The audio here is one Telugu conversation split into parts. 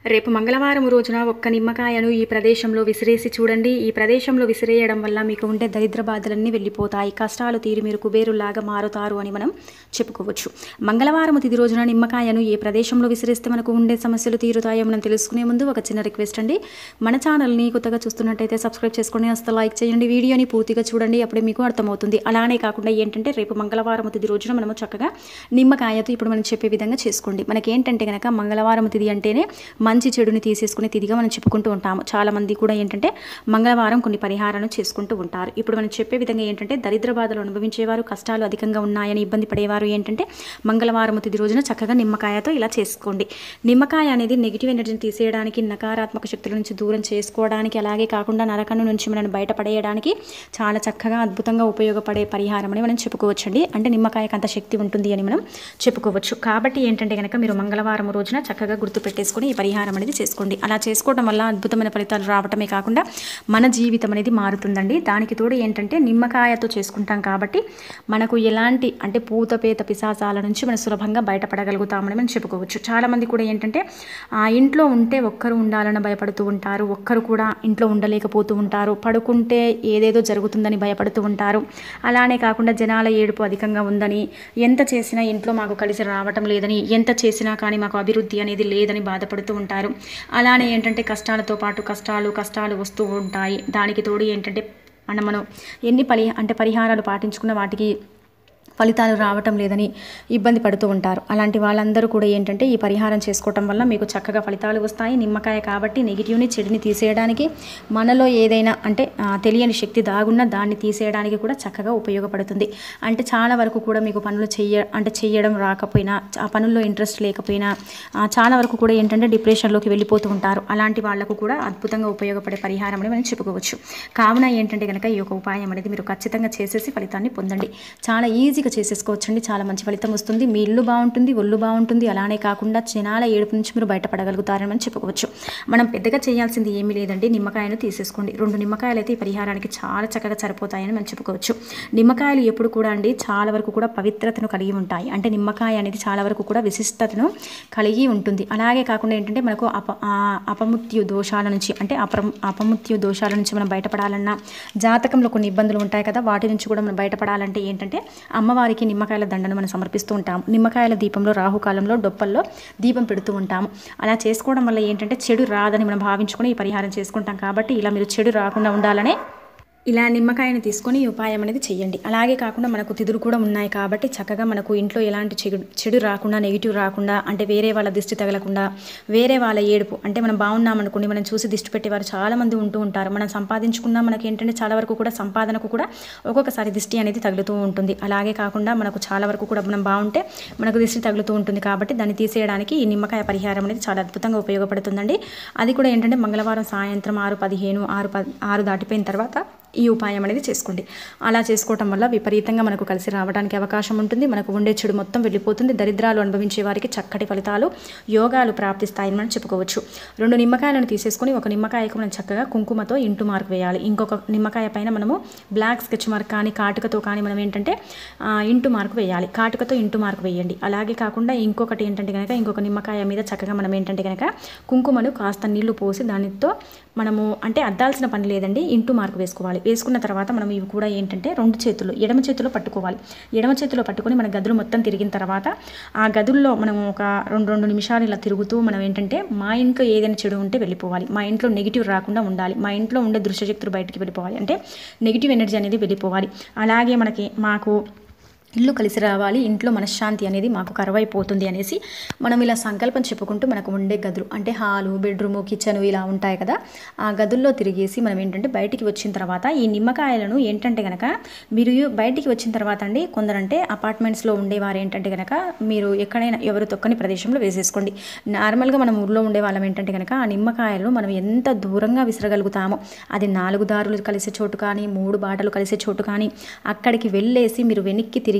రేపు మంగళవారం రోజున ఒక్క నిమ్మకాయను ఈ ప్రదేశంలో విసిరేసి చూడండి ఈ ప్రదేశంలో విసిరేయడం వల్ల మీకు ఉండే దరిద్ర బాధలన్నీ వెళ్ళిపోతాయి కష్టాలు తీరి మీరు కుబేరులాగా మారుతారు అని మనం చెప్పుకోవచ్చు మంగళవారం తిది రోజున నిమ్మకాయను ఏ ప్రదేశంలో విసిరేస్తే మనకు ఉండే సమస్యలు తీరుతాయో మనం తెలుసుకునే ముందు ఒక చిన్న రిక్వెస్ట్ అండి మన ఛానల్ని కొత్తగా చూస్తున్నట్టయితే సబ్స్క్రైబ్ చేసుకొని అసలు లైక్ చేయండి వీడియోని పూర్తిగా చూడండి అప్పుడే మీకు అర్థమవుతుంది అలానే కాకుండా ఏంటంటే రేపు మంగళవారం తిది రోజున మనము చక్కగా నిమ్మకాయతో ఇప్పుడు మనం చెప్పే విధంగా చేసుకోండి మనకి ఏంటంటే కనుక మంగళవారం తిది అంటేనే మంచి చెడుని తీసేసుకునే తిదిగా మనం చెప్పుకుంటూ ఉంటాము చాలా మంది కూడా ఏంటంటే మంగళవారం కొన్ని పరిహారాలను చేసుకుంటూ ఉంటారు ఇప్పుడు మనం చెప్పే విధంగా ఏంటంటే దరిద్ర బాధలు అనుభవించేవారు కష్టాలు అధికంగా ఉన్నాయని ఇబ్బంది పడేవారు ఏంటంటే మంగళవారం తిది రోజున చక్కగా నిమ్మకాయతో ఇలా చేసుకోండి నిమ్మకాయ అనేది నెగిటివ్ ఎనర్జీని తీసేయడానికి నకారాత్మక శక్తుల నుంచి దూరం చేసుకోవడానికి అలాగే కాకుండా నరకను నుంచి మనం బయటపడేయడానికి చాలా చక్కగా అద్భుతంగా ఉపయోగపడే పరిహారం అని మనం చెప్పుకోవచ్చండి అంటే నిమ్మకాయకు అంత శక్తి ఉంటుంది అని మనం చెప్పుకోవచ్చు కాబట్టి ఏంటంటే కనుక మీరు మంగళవారం రోజున చక్కగా గుర్తు పెట్టేసుకొని ఈ పరిహారం అనేది చేసుకోండి అలా చేసుకోవడం వల్ల అద్భుతమైన ఫలితాలు రావటమే కాకుండా మన జీవితం అనేది మారుతుందండి దానికి తోడు ఏంటంటే నిమ్మకాయతో చేసుకుంటాం కాబట్టి మనకు ఎలాంటి అంటే పూతపేత పిశాచాల నుంచి మనం సులభంగా బయటపడగలుగుతామని మనం చెప్పుకోవచ్చు చాలామంది కూడా ఏంటంటే ఆ ఇంట్లో ఉంటే ఒక్కరు ఉండాలని భయపడుతూ ఉంటారు ఒక్కరు కూడా ఇంట్లో ఉండలేకపోతూ ఉంటారు పడుకుంటే ఏదేదో జరుగుతుందని భయపడుతూ ఉంటారు అలానే కాకుండా జనాల ఏడుపు అధికంగా ఉందని ఎంత చేసినా ఇంట్లో మాకు కలిసి రావటం లేదని ఎంత చేసినా కానీ మాకు అభివృద్ధి అనేది లేదని బాధపడుతూ ఉంటారు అలానే ఏంటంటే కష్టాలతో పాటు కష్టాలు కష్టాలు వస్తూ ఉంటాయి దానికి తోడు ఏంటంటే మనం మనం ఎన్ని పరి అంటే పరిహారాలు పాటించుకున్న వాటికి ఫలితాలు రావటం లేదని ఇబ్బంది పడుతూ ఉంటారు అలాంటి వాళ్ళందరూ కూడా ఏంటంటే ఈ పరిహారం చేసుకోవటం వల్ల మీకు చక్కగా ఫలితాలు వస్తాయి నిమ్మకాయ కాబట్టి నెగిటివ్ని చెడుని తీసేయడానికి మనలో ఏదైనా అంటే ఆ, తెలియని శక్తి దాగున్న దాన్ని తీసేయడానికి కూడా చక్కగా ఉపయోగపడుతుంది అంటే చాలా వరకు కూడా మీకు పనులు చెయ్య అంటే చెయ్యడం రాకపోయినా ఆ పనుల్లో ఇంట్రెస్ట్ లేకపోయినా ఆ, చాలా వరకు కూడా ఏంటంటే డిప్రెషన్లోకి వెళ్ళిపోతూ ఉంటారు అలాంటి వాళ్ళకు కూడా అద్భుతంగా ఉపయోగపడే పరిహారం అని మనం చెప్పుకోవచ్చు కావున ఏంటంటే కనుక ఈ యొక్క ఉపాయం అనేది మీరు ఖచ్చితంగా చేసేసి ఫలితాన్ని పొందండి చాలా ఈజీగా చేసేసుకోవచ్చండి చాలా మంచి ఫలితం వస్తుంది మీ ఇల్లు బాగుంటుంది ఒళ్ళు బాగుంటుంది అలానే కాకుండా జనాల ఏడుపు నుంచి మీరు బయటపడగలుగుతారని మనం చెప్పుకోవచ్చు మనం పెద్దగా చేయాల్సింది ఏమీ లేదండి నిమ్మకాయను తీసేసుకోండి రెండు నిమ్మకాయలు అయితే ఈ పరిహారానికి చాలా చక్కగా సరిపోతాయని మనం చెప్పుకోవచ్చు నిమ్మకాయలు ఎప్పుడు కూడా అండి చాలా వరకు కూడా పవిత్రతను కలిగి ఉంటాయి అంటే నిమ్మకాయ అనేది చాలా వరకు కూడా విశిష్టతను కలిగి ఉంటుంది అలాగే కాకుండా ఏంటంటే మనకు అప ఆ అపమృత్యు దోషాల నుంచి అంటే అపర అపమృత్యు దోషాల నుంచి మనం బయటపడాలన్నా జాతకంలో కొన్ని ఇబ్బందులు ఉంటాయి కదా వాటి నుంచి కూడా మనం బయటపడాలంటే ఏంటంటే అమ్మవారికి నిమ్మకాయల దండను మనం సమర్పిస్తూ ఉంటాం నిమ్మకాయల దీపంలో రాహుకాలంలో డొప్పల్లో దీపం పెడుతూ ఉంటాము అలా చేసుకోవడం వల్ల ఏంటంటే చెడు రాదని మనం భావించుకొని ఈ పరిహారం చేసుకుంటాం కాబట్టి ఇలా మీరు చెడు రాకుండా ఉండాలనే ఇలా నిమ్మకాయను తీసుకొని ఈ ఉపాయం అనేది చేయండి అలాగే కాకుండా మనకు తిదురు కూడా ఉన్నాయి కాబట్టి చక్కగా మనకు ఇంట్లో ఎలాంటి చెడు చెడు రాకుండా నెగిటివ్ రాకుండా అంటే వేరే వాళ్ళ దిష్టి తగలకుండా వేరే వాళ్ళ ఏడుపు అంటే మనం బాగున్నాం అనుకోండి మనం చూసి దిష్టి పెట్టేవారు చాలా మంది ఉంటూ ఉంటారు మనం సంపాదించుకున్నా మనకి ఏంటంటే చాలా వరకు కూడా సంపాదనకు కూడా ఒక్కొక్కసారి దిష్టి అనేది తగులుతూ ఉంటుంది అలాగే కాకుండా మనకు చాలా వరకు కూడా మనం బాగుంటే మనకు దిష్టి తగులుతూ ఉంటుంది కాబట్టి దాన్ని తీసేయడానికి ఈ నిమ్మకాయ పరిహారం అనేది చాలా అద్భుతంగా ఉపయోగపడుతుందండి అది కూడా ఏంటంటే మంగళవారం సాయంత్రం ఆరు పదిహేను ఆరు ప ఆరు దాటిపోయిన తర్వాత ఈ ఉపాయం అనేది చేసుకోండి అలా చేసుకోవటం వల్ల విపరీతంగా మనకు కలిసి రావడానికి అవకాశం ఉంటుంది మనకు ఉండే చెడు మొత్తం వెళ్ళిపోతుంది దరిద్రాలు అనుభవించే వారికి చక్కటి ఫలితాలు యోగాలు ప్రాప్తిస్తాయని మనం చెప్పుకోవచ్చు రెండు నిమ్మకాయలను తీసేసుకొని ఒక నిమ్మకాయకు మనం చక్కగా కుంకుమతో ఇంటు మార్క్ వేయాలి ఇంకొక నిమ్మకాయ పైన మనము బ్లాక్ స్కెచ్ మార్క్ కానీ కాటుకతో కానీ మనం ఏంటంటే ఆ, ఇంటు మార్క్ వేయాలి కాటుకతో ఇంటు మార్క్ వేయండి అలాగే కాకుండా ఇంకొకటి ఏంటంటే కనుక ఇంకొక నిమ్మకాయ మీద చక్కగా మనం ఏంటంటే కనుక కుంకుమను కాస్త నీళ్లు పోసి దానితో మనము అంటే అద్దాల్సిన పని లేదండి ఇంటూ మార్క్ వేసుకోవాలి వేసుకున్న తర్వాత మనం ఇవి కూడా ఏంటంటే రెండు చేతులు ఎడమ చేతిలో పట్టుకోవాలి ఎడమ చేతిలో పట్టుకొని మన గదులు మొత్తం తిరిగిన తర్వాత ఆ గదుల్లో మనం ఒక రెండు రెండు నిమిషాలు ఇలా తిరుగుతూ మనం ఏంటంటే మా ఇంట్లో ఏదైనా చెడు ఉంటే వెళ్ళిపోవాలి మా ఇంట్లో నెగిటివ్ రాకుండా ఉండాలి మా ఇంట్లో ఉండే దృశ్యశక్తులు బయటికి వెళ్ళిపోవాలి అంటే నెగిటివ్ ఎనర్జీ అనేది వెళ్ళిపోవాలి అలాగే మనకి మాకు ఇల్లు కలిసి రావాలి ఇంట్లో మనశ్శాంతి అనేది మాకు కరువైపోతుంది అనేసి మనం ఇలా సంకల్పం చెప్పుకుంటూ మనకు ఉండే గదులు అంటే హాలు బెడ్రూము కిచెన్ ఇలా ఉంటాయి కదా ఆ గదుల్లో తిరిగేసి మనం ఏంటంటే బయటికి వచ్చిన తర్వాత ఈ నిమ్మకాయలను ఏంటంటే కనుక మీరు బయటికి వచ్చిన తర్వాత అండి కొందరంటే అపార్ట్మెంట్స్లో ఉండేవారు ఏంటంటే కనుక మీరు ఎక్కడైనా ఎవరు తొక్కని ప్రదేశంలో వేసేసుకోండి నార్మల్గా మనం ఊర్లో ఉండే వాళ్ళం ఏంటంటే కనుక ఆ నిమ్మకాయలను మనం ఎంత దూరంగా విసరగలుగుతామో అది నాలుగు దారులు కలిసే చోటు కానీ మూడు బాటలు కలిసే చోటు కానీ అక్కడికి వెళ్ళేసి మీరు వెనక్కి తిరిగి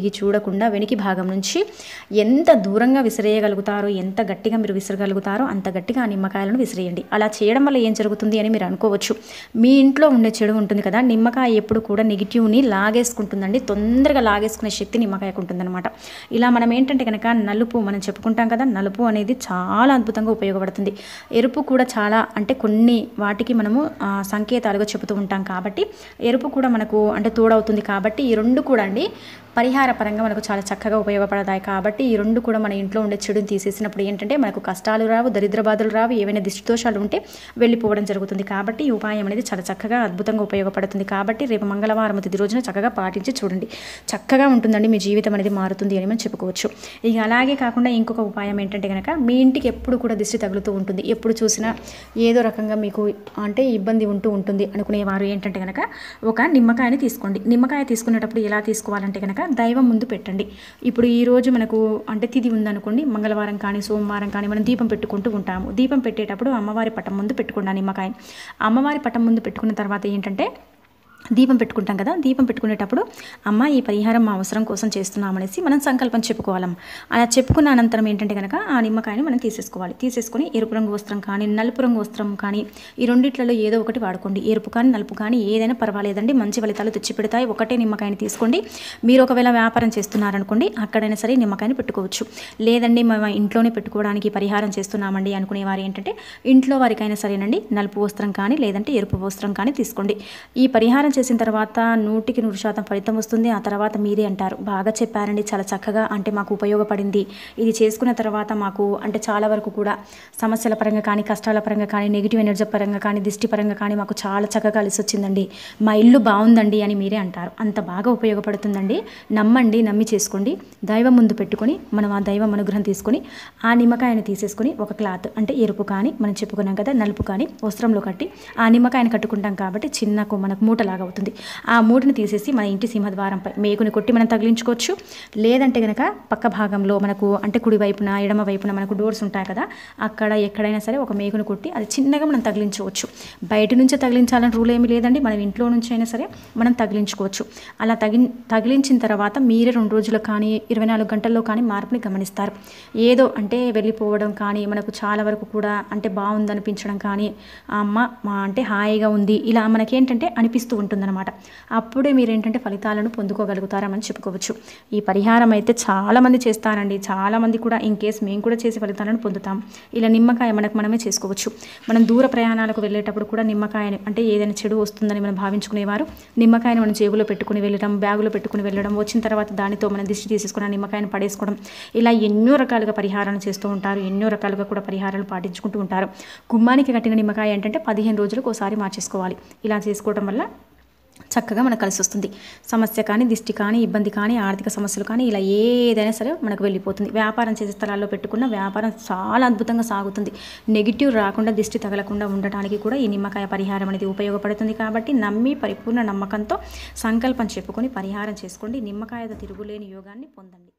తిరిగి చూడకుండా వెనికి భాగం నుంచి ఎంత దూరంగా విసిరేయగలుగుతారో ఎంత గట్టిగా మీరు విసరగలుగుతారో అంత గట్టిగా ఆ నిమ్మకాయలను విసిరేయండి అలా చేయడం వల్ల ఏం జరుగుతుంది అని మీరు అనుకోవచ్చు మీ ఇంట్లో ఉండే చెడు ఉంటుంది కదా నిమ్మకాయ ఎప్పుడు కూడా నెగిటివ్ని లాగేసుకుంటుందండి తొందరగా లాగేసుకునే శక్తి నిమ్మకాయకు ఉంటుందన్నమాట ఇలా మనం ఏంటంటే కనుక నలుపు మనం చెప్పుకుంటాం కదా నలుపు అనేది చాలా అద్భుతంగా ఉపయోగపడుతుంది ఎరుపు కూడా చాలా అంటే కొన్ని వాటికి మనము ఆ, సంకేతాలుగా చెబుతూ ఉంటాం కాబట్టి ఎరుపు కూడా మనకు అంటే తోడవుతుంది కాబట్టి ఈ రెండు కూడా అండి పరిహార పరంగా మనకు చాలా చక్కగా ఉపయోగపడతాయి కాబట్టి ఈ రెండు కూడా మన ఇంట్లో ఉండే చెడుని తీసేసినప్పుడు ఏంటంటే మనకు కష్టాలు రావు దరిద్ర బాధలు రావు ఏవైనా దిష్టి దోషాలు ఉంటే వెళ్ళిపోవడం జరుగుతుంది కాబట్టి ఈ ఉపాయం అనేది చాలా చక్కగా అద్భుతంగా ఉపయోగపడుతుంది కాబట్టి రేపు మంగళవారం తిది రోజున చక్కగా పాటించి చూడండి చక్కగా ఉంటుందండి మీ జీవితం అనేది మారుతుంది అని మనం చెప్పుకోవచ్చు ఇక అలాగే కాకుండా ఇంకొక ఉపాయం ఏంటంటే కనుక మీ ఇంటికి ఎప్పుడు కూడా దిష్టి తగులుతూ ఉంటుంది ఎప్పుడు చూసినా ఏదో రకంగా మీకు అంటే ఇబ్బంది ఉంటూ ఉంటుంది అనుకునేవారు ఏంటంటే కనుక ఒక నిమ్మకాయని తీసుకోండి నిమ్మకాయ తీసుకునేటప్పుడు ఎలా తీసుకోవాలంటే కనుక దైవం ముందు పెట్టండి ఇప్పుడు ఈ రోజు మనకు అంటే తిది ఉందనుకోండి మంగళవారం కానీ సోమవారం కానీ మనం దీపం పెట్టుకుంటూ ఉంటాము దీపం పెట్టేటప్పుడు అమ్మవారి పటం ముందు పెట్టుకోండి ఆ నిమ్మకాయని అమ్మవారి పటం ముందు పెట్టుకున్న తర్వాత ఏంటంటే దీపం పెట్టుకుంటాం కదా దీపం పెట్టుకునేటప్పుడు అమ్మ ఈ పరిహారం మా అవసరం కోసం చేస్తున్నామనేసి మనం సంకల్పం చెప్పుకోవాలం అలా చెప్పుకున్న అనంతరం ఏంటంటే కనుక ఆ నిమ్మకాయని మనం తీసేసుకోవాలి తీసేసుకొని ఎరుపు రంగు వస్త్రం కానీ నలుపు రంగు వస్త్రం కానీ ఈ రెండిట్లలో ఏదో ఒకటి వాడుకోండి ఎరుపు కానీ నలుపు కానీ ఏదైనా పర్వాలేదండి మంచి ఫలితాలు తెచ్చిపెడతాయి ఒకటే నిమ్మకాయని తీసుకోండి మీరు ఒకవేళ వ్యాపారం చేస్తున్నారనుకోండి అక్కడైనా సరే నిమ్మకాయని పెట్టుకోవచ్చు లేదండి మేము ఇంట్లోనే పెట్టుకోవడానికి పరిహారం చేస్తున్నామండి అనుకునేవారు ఏంటంటే ఇంట్లో వారికైనా సరేనండి నలుపు వస్త్రం కానీ లేదంటే ఎరుపు వస్త్రం కానీ తీసుకోండి ఈ పరిహారం చేసిన తర్వాత నూటికి నూరు శాతం ఫలితం వస్తుంది ఆ తర్వాత మీరే అంటారు బాగా చెప్పారండి చాలా చక్కగా అంటే మాకు ఉపయోగపడింది ఇది చేసుకున్న తర్వాత మాకు అంటే చాలా వరకు కూడా సమస్యల పరంగా కానీ కష్టాల పరంగా కానీ నెగిటివ్ ఎనర్జీ పరంగా కానీ దిష్టి పరంగా కానీ మాకు చాలా చక్కగా కలిసి వచ్చిందండి మా ఇల్లు బాగుందండి అని మీరే అంటారు అంత బాగా ఉపయోగపడుతుందండి నమ్మండి నమ్మి చేసుకోండి దైవం ముందు పెట్టుకొని మనం ఆ దైవం అనుగ్రహం తీసుకొని ఆ నిమ్మకాయని తీసేసుకొని ఒక క్లాత్ అంటే ఎరుపు కానీ మనం చెప్పుకున్నాం కదా నలుపు కానీ వస్త్రంలో కట్టి ఆ నిమ్మకాయని కట్టుకుంటాం కాబట్టి చిన్నకు మనకు మూటలాగా అవుతుంది ఆ మూటని తీసేసి మన ఇంటి సింహద్వారంపై మేకుని కొట్టి మనం తగిలించుకోవచ్చు లేదంటే గనక పక్క భాగంలో మనకు అంటే కుడి వైపున ఎడమ వైపున మనకు డోర్స్ ఉంటాయి కదా అక్కడ ఎక్కడైనా సరే ఒక మేకుని కొట్టి అది చిన్నగా మనం తగిలించవచ్చు బయట నుంచే తగిలించాలని రూల్ ఏమీ లేదండి మనం ఇంట్లో నుంచి అయినా సరే మనం తగిలించుకోవచ్చు అలా తగి తగిలించిన తర్వాత మీరే రెండు రోజులు కానీ ఇరవై నాలుగు గంటల్లో కానీ మార్పుని గమనిస్తారు ఏదో అంటే వెళ్ళిపోవడం కానీ మనకు చాలా వరకు కూడా అంటే బాగుంది అనిపించడం కానీ ఆ అమ్మ మా అంటే హాయిగా ఉంది ఇలా మనకేంటంటే అనిపిస్తూ ఉంటుందన్నమాట అప్పుడే మీరు ఏంటంటే ఫలితాలను పొందుకోగలుగుతారని చెప్పుకోవచ్చు ఈ పరిహారం అయితే చాలామంది చేస్తారండి చాలామంది కూడా ఇన్ కేస్ మేము కూడా చేసి ఫలితాలను పొందుతాం ఇలా నిమ్మకాయ మనకు మనమే చేసుకోవచ్చు మనం దూర ప్రయాణాలకు వెళ్ళేటప్పుడు కూడా నిమ్మకాయని అంటే ఏదైనా చెడు వస్తుందని మనం భావించుకునేవారు నిమ్మకాయని మనం జేబులో పెట్టుకుని వెళ్ళడం బ్యాగులో పెట్టుకుని వెళ్ళడం వచ్చిన తర్వాత దానితో మనం దిష్టి తీసుకుని ఆ నిమ్మకాయని పడేసుకోవడం ఇలా ఎన్నో రకాలుగా పరిహారాలు చేస్తూ ఉంటారు ఎన్నో రకాలుగా కూడా పరిహారాలు పాటించుకుంటూ ఉంటారు గుమ్మానికి కట్టిన నిమ్మకాయ ఏంటంటే పదిహేను రోజులకు ఒకసారి మార్చేసుకోవాలి ఇలా చేసుకోవడం వల్ల చక్కగా మనకు కలిసి వస్తుంది సమస్య కానీ దిష్టి కానీ ఇబ్బంది కానీ ఆర్థిక సమస్యలు కానీ ఇలా ఏదైనా సరే మనకు వెళ్ళిపోతుంది వ్యాపారం చేసే స్థలాల్లో పెట్టుకున్న వ్యాపారం చాలా అద్భుతంగా సాగుతుంది నెగిటివ్ రాకుండా దిష్టి తగలకుండా ఉండటానికి కూడా ఈ నిమ్మకాయ పరిహారం అనేది ఉపయోగపడుతుంది కాబట్టి నమ్మి పరిపూర్ణ నమ్మకంతో సంకల్పం చెప్పుకొని పరిహారం చేసుకోండి నిమ్మకాయతో తిరుగులేని యోగాన్ని పొందండి